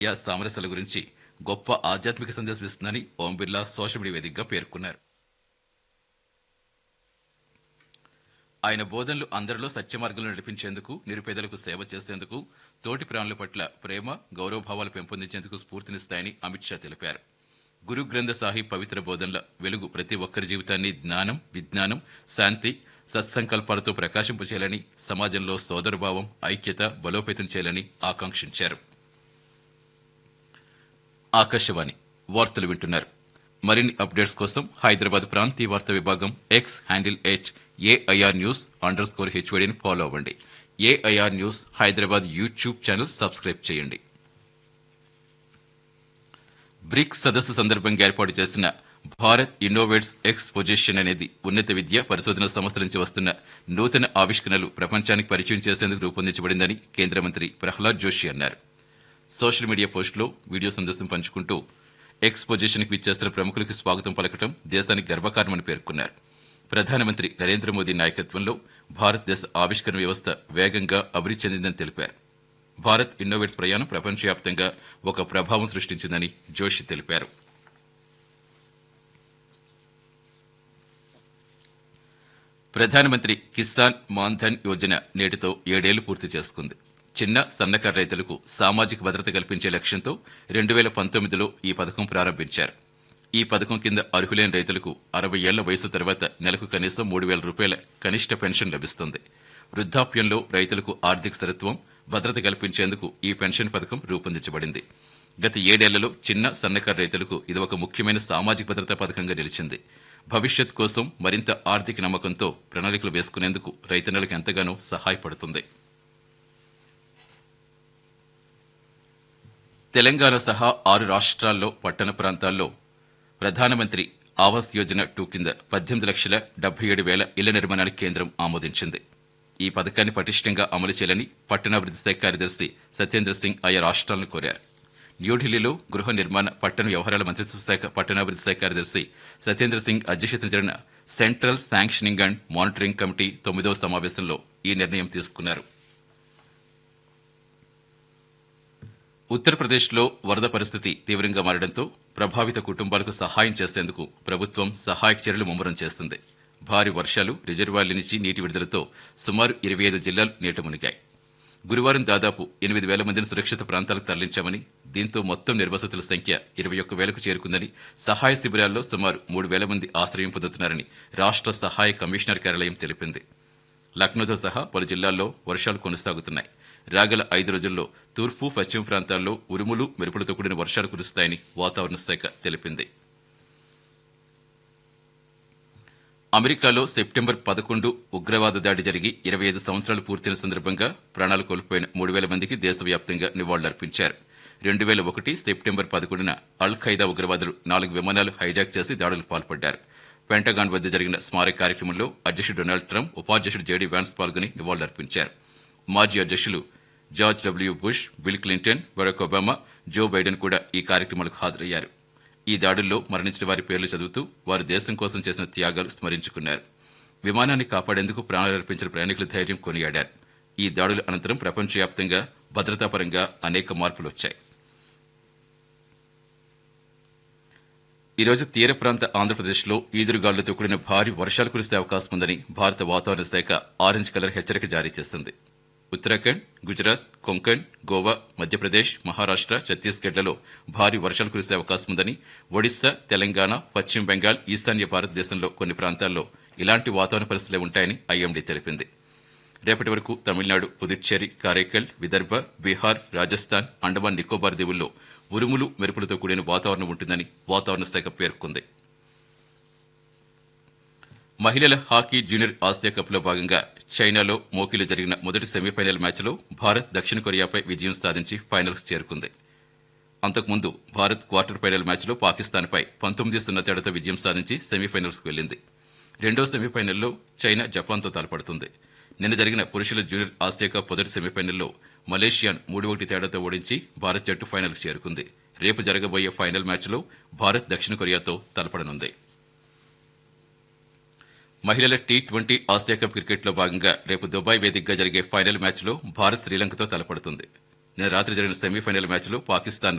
yeah సామరస్యాల గురించి గొప్ప ఆధ్యాత్మిక సందేశం ఇస్తుందని ఓం బిర్లా సోషల్ మీడియా వేదికగా పేర్కొన్నారు ఆయన బోధనలు అందరిలో సత్యమార్గంలో నడిపించేందుకు నిరుపేదలకు సేవ చేసేందుకు తోటి ప్రాణుల పట్ల ప్రేమ గౌరవభావాలు పెంపొందించేందుకు స్ఫూర్తినిస్తాయని అమిత్ షా తెలిపారు గురు గ్రంథ సాహిబ్ పవిత్ర బోధనల వెలుగు ప్రతి ఒక్కరి జీవితాన్ని జ్ఞానం విజ్ఞానం శాంతి సత్సంకల్పాలతో ప్రకాశింపచేయాలని సమాజంలో సోదరభావం ఐక్యత బలోపేతం చేయాలని ఆకాంక్షించారు ఆకాశవాణి వార్తలు వింటున్నారు మరిన్ని అప్డేట్స్ కోసం హైదరాబాద్ ప్రాంతీయ వార్తా విభాగం X handle H AIR news underscore హెచ్వడిని ఫాలో అవ్వండి AIR news Hyderabad YouTube channel subscribe చేయండి బ్రిక్స్ సదస్సు సందర్భంగా ఏర్పాటు చేసిన భారత్ ఇన్నోవేట్స్ ఎక్స్పోజిషన్ అనేది ఉన్నత విద్య పరిశోధన సంస్థల నుంచి వస్తున్న నూతన ఆవిష్కరణలు ప్రపంచానికి పరిచయం చేసేందుకు రూపొందించబడిందని కేంద్ర మంత్రి ప్రహ్లాద్ జోషి అన్నారు సోషల్ మీడియా పోస్టులో వీడియో సందేశం పంచుకుంటూ ఎక్స్పోజిషన్కి విచ్చేస్తున్న ప్రముఖులకు స్వాగతం పలకటం దేశానికి గర్వకారణమని పేర్కొన్నారు ప్రధానమంత్రి నరేంద్ర మోదీ నాయకత్వంలో భారతదేశ ఆవిష్కరణ వ్యవస్థ వేగంగా అభివృద్ధి చెందిందని తెలిపారు భారత్ ఇన్నోవేట్స్ ప్రయాణం ప్రపంచవ్యాప్తంగా ఒక ప్రభావం సృష్టించిందని జోషి తెలిపారు ప్రధానమంత్రి కిసాన్ మాన్ధన్ యోజన నేటితో ఏడేళ్లు పూర్తి చేసుకుంది చిన్న సన్నకారు రైతులకు సామాజిక భద్రత కల్పించే లక్ష్యంతో రెండు వేల పంతొమ్మిదిలో ఈ పథకం ప్రారంభించారు ఈ పథకం కింద అర్హులైన రైతులకు అరవై ఏళ్ల వయసు తర్వాత నెలకు కనీసం మూడు వేల రూపాయల కనిష్ట పెన్షన్ లభిస్తుంది వృద్ధాప్యంలో రైతులకు ఆర్థిక స్థిరత్వం భద్రత కల్పించేందుకు ఈ పెన్షన్ పథకం రూపొందించబడింది గత ఏడేళ్లలో చిన్న సన్నకారు రైతులకు ఇది ఒక ముఖ్యమైన సామాజిక భద్రతా పథకంగా నిలిచింది భవిష్యత్ కోసం మరింత ఆర్థిక నమ్మకంతో ప్రణాళికలు వేసుకునేందుకు రైతన్నలకు ఎంతగానో సహాయపడుతుంది తెలంగాణ సహా ఆరు రాష్ట్రాల్లో పట్టణ ప్రాంతాల్లో ప్రధానమంత్రి ఆవాస్ యోజన టూ కింద పద్దెనిమిది లక్షల డెబ్బై ఏడు వేల ఇళ్ల నిర్మాణానికి కేంద్రం ఆమోదించింది ఈ పథకాన్ని పటిష్టంగా అమలు చేయాలని పట్టణాభివృద్ధి శాఖ కార్యదర్శి సత్యేంద్ర సింగ్ ఆయా రాష్ట్రాలను కోరారు న్యూఢిల్లీలో గృహ నిర్మాణ పట్టణ వ్యవహారాల మంత్రిత్వ శాఖ పట్టణాభివృద్ధి శాఖ కార్యదర్శి సత్యేంద్ర సింగ్ అధ్యక్షతన జరిగిన central sanctioning and monitoring committee తొమ్మిదవ సమావేశంలో ఈ నిర్ణయం తీసుకున్నారు ఉత్తరప్రదేశ్లో వరద పరిస్థితి తీవ్రంగా మారడంతో ప్రభావిత కుటుంబాలకు సహాయం చేసేందుకు ప్రభుత్వం సహాయక చర్యలు ముమ్మరం చేస్తుంది భారీ వర్షాలు రిజర్వాయర్ల నుంచి నీటి విడుదలతో సుమారు ఇరవై ఐదు జిల్లాలు నీట మునిగాయి గురువారం దాదాపు ఎనిమిది వేల మందిని సురక్షిత ప్రాంతాలకు తరలించామని దీంతో మొత్తం నిర్వసతుల సంఖ్య ఇరవై ఒక్క వేలకు చేరుకుందని సహాయ శిబిరాల్లో సుమారు మూడు వేల మంది ఆశ్రయం పొందుతున్నారని రాష్ట్ర సహాయ కమిషనర్ కార్యాలయం తెలిపింది లక్నోతో సహా పలు జిల్లాల్లో వర్షాలు కొనసాగుతున్నాయి రాగల ఐదు రోజుల్లో తూర్పు పశ్చిమ ప్రాంతాల్లో ఉరుములు మెరుపులతో కూడిన వర్షాలు కురుస్తాయని వాతావరణ శాఖ తెలిపింది అమెరికాలో సెప్టెంబర్ పదకొండు ఉగ్రవాద దాడి జరిగి ఇరవై ఐదు సంవత్సరాలు పూర్తయిన సందర్భంగా ప్రాణాలు కోల్పోయిన మూడు వేల మందికి దేశవ్యాప్తంగా నివాళులర్పించారు రెండు వేల ఒకటి సెప్టెంబర్ పదకొండున అల్ ఖైదా ఉగ్రవాదులు నాలుగు విమానాలు హైజాక్ చేసి దాడులకు పాల్పడ్డారు పెంటగాన్ వద్ద జరిగిన స్మారక కార్యక్రమంలో అధ్యక్షుడు డొనాల్డ్ ట్రంప్ ఉపాధ్యక్షుడు జేడీ వ్యాన్స్ పాల్గొని నివాళులర్పించారు మాజీ అధ్యక్షులు George W Bush Bill Clinton Barack Obama Joe Biden కూడా ఈ కార్యక్రమాలకు హాజరయ్యారు ఈ దాడుల్లో మరణించిన వారి పేర్లు చదువుతూ వారు దేశం కోసం చేసిన త్యాగాలు స్మరించుకున్నారు విమానాన్ని కాపాడేందుకు ప్రాణాలర్పించిన ప్రయాణికుల ధైర్యం కొనియాడారు ఈ దాడుల అనంతరం ప్రపంచవ్యాప్తంగా భద్రతాపరంగా అనేక మార్పులు వచ్చాయి ఈరోజు తీర ప్రాంత ఆంధ్రప్రదేశ్లో ఈదురుగాలులతో కూడిన భారీ వర్షాలు కురిసే అవకాశం ఉందని భారత వాతావరణ శాఖ ఆరెంజ్ కలర్ హెచ్చరిక జారీ చేసింది ఉత్తరాఖండ్ గుజరాత్ కొంకణ్ గోవా మధ్యప్రదేశ్ మహారాష్ట్ర ఛత్తీస్గఢ్లలో భారీ వర్షాలు కురిసే అవకాశం ఉందని ఒడిశా తెలంగాణ పశ్చిమ బెంగాల్ ఈశాన్య భారతదేశంలో కొన్ని ప్రాంతాల్లో ఇలాంటి వాతావరణ పరిస్థితులే ఉంటాయని ఐఎండీ తెలిపింది రేపటి వరకు తమిళనాడు పుదుచ్చేరి కారైకల్ విదర్భ బీహార్ రాజస్థాన్ అండమాన్ నికోబార్ దీవుల్లో ఉరుములు మెరుపులతో కూడిన వాతావరణం ఉంటుందని వాతావరణ శాఖ పేర్కొంది మహిళల హాకీ జూనియర్ ఆసియా కప్లో భాగంగా చైనాలో మోకిలో జరిగిన మొదటి సెమీఫైనల్ మ్యాచ్లో భారత్ దక్షిణ కొరియాపై విజయం సాధించి ఫైనల్స్ చేరుకుంది అంతకుముందు భారత్ క్వార్టర్ ఫైనల్ మ్యాచ్లో పాకిస్తాన్పై పంతొమ్మిది సున్నా తేడాతో విజయం సాధించి సెమీఫైనల్స్కు వెళ్లింది రెండో సెమీఫైనల్లో చైనా జపాన్తో తలపడుతుంది నిన్న జరిగిన పురుషుల జూనియర్ ఆసియా కప్ మొదటి సెమీఫైనల్లో మలేషియాను మూడు ఒకటి తేడాతో ఓడించి భారత్ జట్టు ఫైనల్కు చేరుకుంది రేపు జరగబోయే ఫైనల్ మ్యాచ్లో భారత్ దక్షిణ కొరియాతో తలపడనుంది మహిళల టీ ట్వంటీ ఆసియా కప్ క్రికెట్లో భాగంగా రేపు దుబాయ్ వేదికగా జరిగే ఫైనల్ మ్యాచ్లో భారత్ శ్రీలంకతో తలపడుతుంది నిన్న రాత్రి జరిగిన సెమీఫైనల్ మ్యాచ్లో పాకిస్తాన్